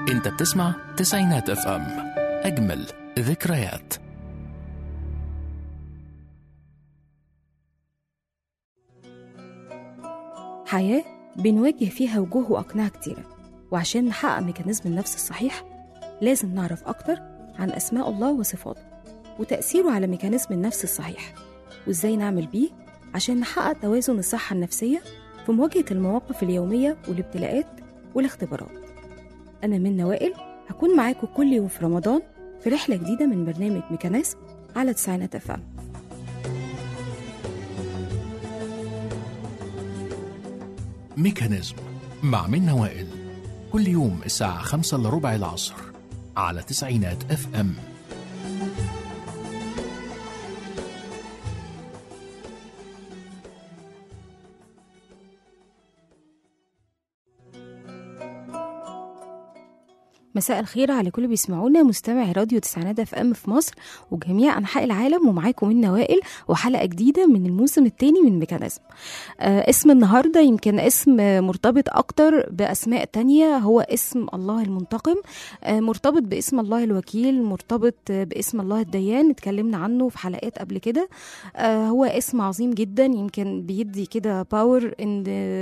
انت بتسمع تسعينات اف ام اجمل ذكريات حياة بنواجه فيها وجوه وأقنعة كتيرة وعشان نحقق ميكانيزم النفس الصحيح لازم نعرف أكتر عن أسماء الله وصفاته وتأثيره على ميكانيزم النفس الصحيح وإزاي نعمل بيه عشان نحقق توازن الصحة النفسية في مواجهة المواقف اليومية والابتلاءات والاختبارات أنا من وائل هكون معاكم كل يوم في رمضان في رحلة جديدة من برنامج ميكانيزم على تسعينات أفهم ميكانيزم مع منة وائل كل يوم الساعة خمسة إلا ربع العصر على تسعينات اف ام مساء الخير على كل بيسمعونا مستمعي راديو تسعينات اف ام في مصر وجميع انحاء العالم ومعاكم من وائل وحلقه جديده من الموسم الثاني من ميكانيزم آه اسم النهارده يمكن اسم مرتبط اكتر باسماء تانية هو اسم الله المنتقم آه مرتبط باسم الله الوكيل مرتبط باسم الله الديان اتكلمنا عنه في حلقات قبل كده آه هو اسم عظيم جدا يمكن بيدي كده باور ان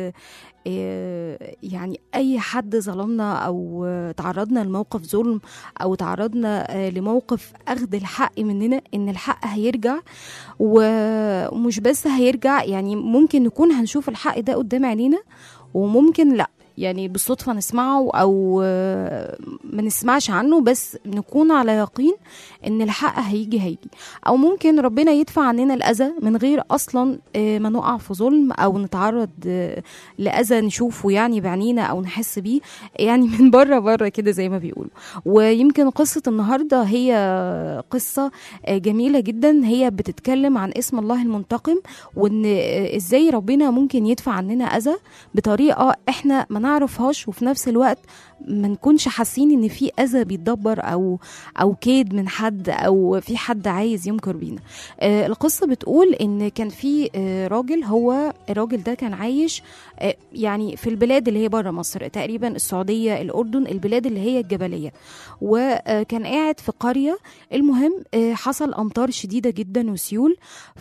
يعني اي حد ظلمنا او تعرضنا لموقف ظلم او تعرضنا لموقف اخذ الحق مننا ان الحق هيرجع ومش بس هيرجع يعني ممكن نكون هنشوف الحق ده قدام عينينا وممكن لا يعني بالصدفة نسمعه أو ما نسمعش عنه بس نكون على يقين إن الحق هيجي هيجي أو ممكن ربنا يدفع عننا الأذى من غير أصلا ما نقع في ظلم أو نتعرض لأذى نشوفه يعني بعينينا أو نحس بيه يعني من بره بره كده زي ما بيقولوا ويمكن قصة النهاردة هي قصة جميلة جدا هي بتتكلم عن اسم الله المنتقم وإن إزاي ربنا ممكن يدفع عننا أذى بطريقة إحنا ما نعرفهاش وفي نفس الوقت ما نكونش حاسين ان في اذى بيتدبر او او كيد من حد او في حد عايز يمكر بينا آه القصه بتقول ان كان في آه راجل هو الراجل ده كان عايش آه يعني في البلاد اللي هي بره مصر تقريبا السعوديه الاردن البلاد اللي هي الجبليه وكان قاعد في قريه المهم آه حصل امطار شديده جدا وسيول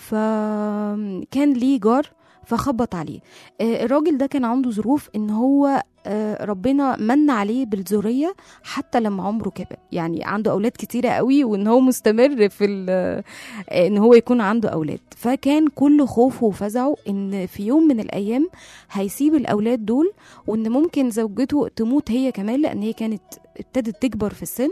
فكان ليه جار فخبط عليه الراجل ده كان عنده ظروف ان هو ربنا من عليه بالذريه حتى لما عمره كبر يعني عنده اولاد كتيره قوي وان هو مستمر في ان هو يكون عنده اولاد فكان كل خوفه وفزعه ان في يوم من الايام هيسيب الاولاد دول وان ممكن زوجته تموت هي كمان لان هي كانت ابتدت تكبر في السن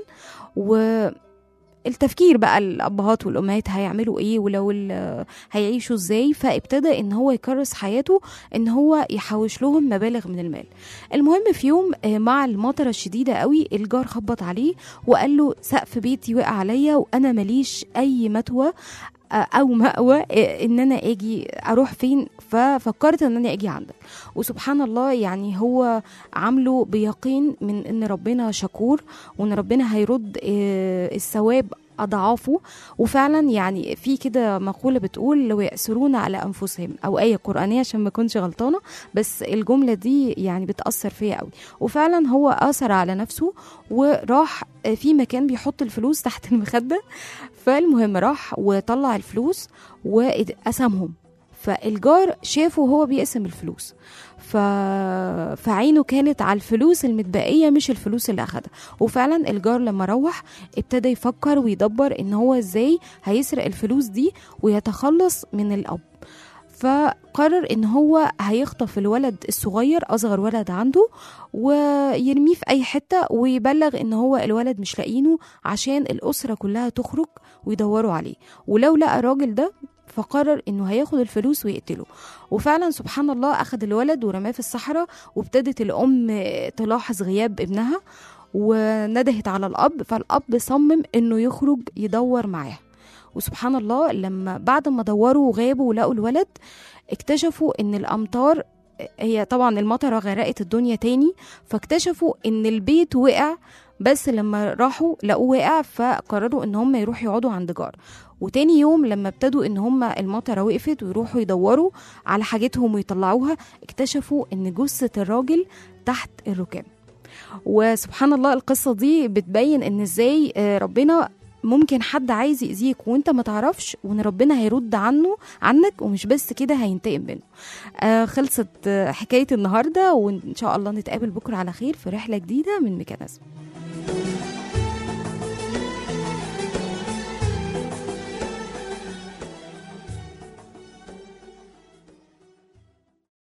و التفكير بقى الابهات والامهات هيعملوا ايه ولو هيعيشوا ازاي فابتدى ان هو يكرس حياته ان هو يحوش لهم مبالغ من المال المهم في يوم مع المطره الشديده قوي الجار خبط عليه وقال له سقف بيتي وقع عليا وانا ماليش اي متوى او مأوى ان انا اجي اروح فين ففكرت ان انا اجي عندك وسبحان الله يعني هو عامله بيقين من ان ربنا شكور وان ربنا هيرد الثواب اضعافه وفعلا يعني في كده مقوله بتقول لو يأسرون على انفسهم او ايه قرانيه عشان ما اكونش غلطانه بس الجمله دي يعني بتاثر فيا قوي وفعلا هو اثر على نفسه وراح في مكان بيحط الفلوس تحت المخده فالمهم راح وطلع الفلوس وقسمهم فالجار شافه وهو بيقسم الفلوس ف... فعينه كانت على الفلوس المتبقيه مش الفلوس اللي اخدها وفعلا الجار لما روح ابتدى يفكر ويدبر ان هو ازاي هيسرق الفلوس دي ويتخلص من الاب فقرر ان هو هيخطف الولد الصغير اصغر ولد عنده ويرميه في اي حته ويبلغ ان هو الولد مش لاقينه عشان الاسره كلها تخرج ويدوروا عليه ولو لقى الراجل ده فقرر انه هياخد الفلوس ويقتله وفعلا سبحان الله اخد الولد ورماه في الصحراء وابتدت الام تلاحظ غياب ابنها وندهت على الاب فالاب صمم انه يخرج يدور معاها وسبحان الله لما بعد ما دوروا وغابوا ولقوا الولد اكتشفوا ان الامطار هي طبعا المطره غرقت الدنيا تاني فاكتشفوا ان البيت وقع بس لما راحوا لقوه وقع فقرروا ان هم يروحوا يقعدوا عند جار وتاني يوم لما ابتدوا ان هم المطره وقفت ويروحوا يدوروا على حاجتهم ويطلعوها اكتشفوا ان جثه الراجل تحت الركام وسبحان الله القصة دي بتبين ان ازاي آه، ربنا ممكن حد عايز يأذيك وانت ما تعرفش وان ربنا هيرد عنه عنك ومش بس كده هينتقم منه آه خلصت آه، حكاية النهاردة وان شاء الله نتقابل بكرة على خير في رحلة جديدة من ميكانيزم